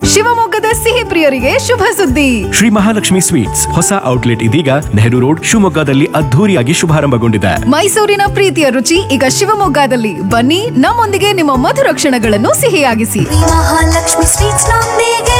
ಶಿವಮೊಗ್ಗದ ಸಿಹಿ ಪ್ರಿಯರಿಗೆ ಶುಭ ಸುದ್ದಿ ಶ್ರೀ ಮಹಾಲಕ್ಷ್ಮಿ ಸ್ವೀಟ್ಸ್ ಹೊಸ ಔಟ್ಲೆಟ್ ಇದೀಗ ನೆಹರು ರೋಡ್ ಶಿವಮೊಗ್ಗದಲ್ಲಿ ಅದ್ಧೂರಿಯಾಗಿ ಶುಭಾರಂಭಗೊಂಡಿದೆ ಮೈಸೂರಿನ ಪ್ರೀತಿಯ ರುಚಿ ಈಗ ಶಿವಮೊಗ್ಗದಲ್ಲಿ ಬನ್ನಿ ನಮ್ಮೊಂದಿಗೆ ನಿಮ್ಮ ಮಧುರ ಕ್ಷಣಗಳನ್ನು ಸಿಹಿಯಾಗಿಸಿ ಮಹಾಲಕ್ಷ್ಮಿ ಸ್ವೀಟ್ಸ್ ನೊಂದಿಗೆ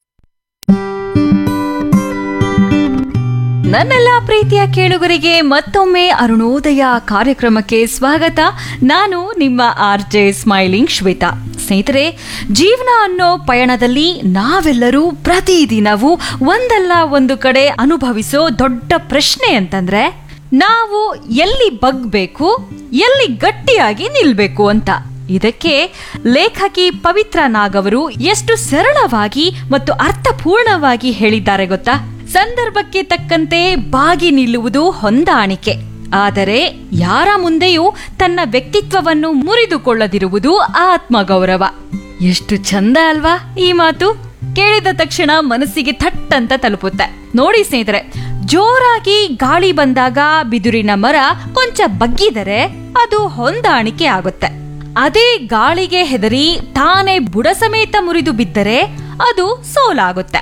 ನನ್ನೆಲ್ಲ ಪ್ರೀತಿಯ ಕೇಳುಗರಿಗೆ ಮತ್ತೊಮ್ಮೆ ಅರುಣೋದಯ ಕಾರ್ಯಕ್ರಮಕ್ಕೆ ಸ್ವಾಗತ ನಾನು ನಿಮ್ಮ ಆರ್ ಜೆ ಸ್ಮೈಲಿಂಗ್ ಶ್ವೇತಾ ಸ್ನೇಹಿತರೆ ಜೀವನ ಅನ್ನೋ ಪಯಣದಲ್ಲಿ ನಾವೆಲ್ಲರೂ ಪ್ರತಿದಿನವೂ ಒಂದಲ್ಲ ಒಂದು ಕಡೆ ಅನುಭವಿಸೋ ದೊಡ್ಡ ಪ್ರಶ್ನೆ ಅಂತಂದ್ರೆ ನಾವು ಎಲ್ಲಿ ಬಗ್ಬೇಕು ಎಲ್ಲಿ ಗಟ್ಟಿಯಾಗಿ ನಿಲ್ಬೇಕು ಅಂತ ಇದಕ್ಕೆ ಲೇಖಕಿ ಪವಿತ್ರ ನಾಗ್ ಅವರು ಎಷ್ಟು ಸರಳವಾಗಿ ಮತ್ತು ಅರ್ಥಪೂರ್ಣವಾಗಿ ಹೇಳಿದ್ದಾರೆ ಗೊತ್ತಾ ಸಂದರ್ಭಕ್ಕೆ ತಕ್ಕಂತೆ ಬಾಗಿ ನಿಲ್ಲುವುದು ಹೊಂದಾಣಿಕೆ ಆದರೆ ಯಾರ ಮುಂದೆಯೂ ತನ್ನ ವ್ಯಕ್ತಿತ್ವವನ್ನು ಮುರಿದುಕೊಳ್ಳದಿರುವುದು ಆತ್ಮಗೌರವ ಎಷ್ಟು ಚಂದ ಅಲ್ವಾ ಈ ಮಾತು ಕೇಳಿದ ತಕ್ಷಣ ಮನಸ್ಸಿಗೆ ಥಟ್ ಅಂತ ತಲುಪುತ್ತೆ ನೋಡಿ ಸ್ನೇಹಿತರೆ ಜೋರಾಗಿ ಗಾಳಿ ಬಂದಾಗ ಬಿದುರಿನ ಮರ ಕೊಂಚ ಬಗ್ಗಿದರೆ ಅದು ಹೊಂದಾಣಿಕೆ ಆಗುತ್ತೆ ಅದೇ ಗಾಳಿಗೆ ಹೆದರಿ ತಾನೇ ಬುಡ ಸಮೇತ ಮುರಿದು ಬಿದ್ದರೆ ಅದು ಸೋಲಾಗುತ್ತೆ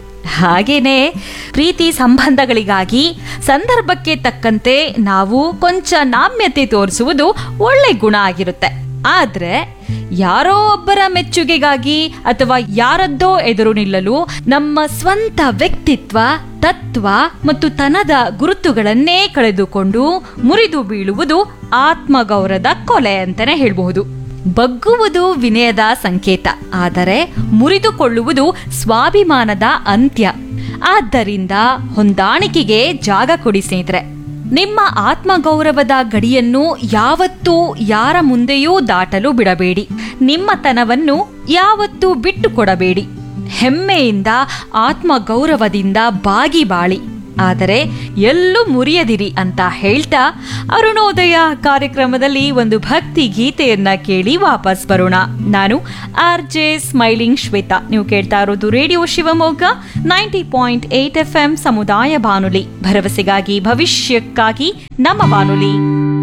ಹಾಗೇನೆ ಪ್ರೀತಿ ಸಂಬಂಧಗಳಿಗಾಗಿ ಸಂದರ್ಭಕ್ಕೆ ತಕ್ಕಂತೆ ನಾವು ಕೊಂಚ ನಾಮ್ಯತೆ ತೋರಿಸುವುದು ಒಳ್ಳೆ ಗುಣ ಆಗಿರುತ್ತೆ ಆದ್ರೆ ಯಾರೋ ಒಬ್ಬರ ಮೆಚ್ಚುಗೆಗಾಗಿ ಅಥವಾ ಯಾರದ್ದೋ ಎದುರು ನಿಲ್ಲಲು ನಮ್ಮ ಸ್ವಂತ ವ್ಯಕ್ತಿತ್ವ ತತ್ವ ಮತ್ತು ತನದ ಗುರುತುಗಳನ್ನೇ ಕಳೆದುಕೊಂಡು ಮುರಿದು ಬೀಳುವುದು ಆತ್ಮಗೌರವದ ಕೊಲೆ ಅಂತಾನೆ ಹೇಳಬಹುದು ಬಗ್ಗುವುದು ವಿನಯದ ಸಂಕೇತ ಆದರೆ ಮುರಿದುಕೊಳ್ಳುವುದು ಸ್ವಾಭಿಮಾನದ ಅಂತ್ಯ ಆದ್ದರಿಂದ ಹೊಂದಾಣಿಕೆಗೆ ಜಾಗ ಕೊಡಿ ಸ್ನೇಹಿತರೆ ನಿಮ್ಮ ಆತ್ಮಗೌರವದ ಗಡಿಯನ್ನು ಯಾವತ್ತೂ ಯಾರ ಮುಂದೆಯೂ ದಾಟಲು ಬಿಡಬೇಡಿ ನಿಮ್ಮತನವನ್ನು ಯಾವತ್ತೂ ಬಿಟ್ಟು ಕೊಡಬೇಡಿ ಹೆಮ್ಮೆಯಿಂದ ಆತ್ಮಗೌರವದಿಂದ ಬಾಗಿ ಬಾಳಿ ಆದರೆ ಎಲ್ಲೂ ಮುರಿಯದಿರಿ ಅಂತ ಹೇಳ್ತಾ ಅರುಣೋದಯ ಕಾರ್ಯಕ್ರಮದಲ್ಲಿ ಒಂದು ಭಕ್ತಿ ಗೀತೆಯನ್ನ ಕೇಳಿ ವಾಪಸ್ ಬರೋಣ ನಾನು ಆರ್ ಜೆ ಸ್ಮೈಲಿಂಗ್ ಶ್ವೇತಾ ನೀವು ಕೇಳ್ತಾ ಇರೋದು radio Shivamogga ninety point eight F M ಸಮುದಾಯ ಬಾನುಲಿ ಭರವಸೆಗಾಗಿ ಭವಿಷ್ಯಕ್ಕಾಗಿ ನಮ್ಮ ಬಾನುಲಿ